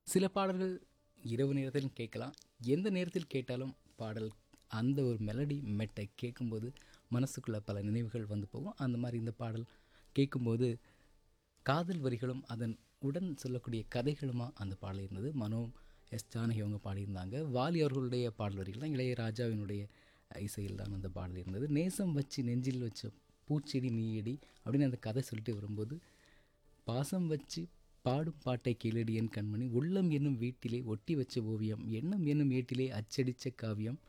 சில பாடல்கள் இரவு நேரத்திலும் கேட்கலாம் எந்த நேரத்தில் கேட்டாலும் பாடல் அந்த ஒரு மெலடி மெட்டை கேட்கும்போது மனசுக்குள்ளே பல நினைவுகள் வந்து போகும் அந்த மாதிரி இந்த பாடல் கேட்கும்போது காதல் வரிகளும் அதன் உடன் சொல்லக்கூடிய கதைகளுமா அந்த பாடல் இருந்தது மனோ எஸ் ஜானகி அவங்க பாடியிருந்தாங்க வாலி அவர்களுடைய பாடல் வரிகள் தான் இளையராஜாவினுடைய இசையில் தான் அந்த பாடல் இருந்தது நேசம் வச்சு நெஞ்சில் வச்ச பூச்செடி நீயடி அப்படின்னு அந்த கதை சொல்லிட்டு வரும்போது பாசம் வச்சு பாடும் பாட்டை கேளடி என் கண்மணி உள்ளம் என்னும் வீட்டிலே ஒட்டி வச்ச ஓவியம் எண்ணம் என்னும் ஏட்டிலே அச்சடித்த காவியம்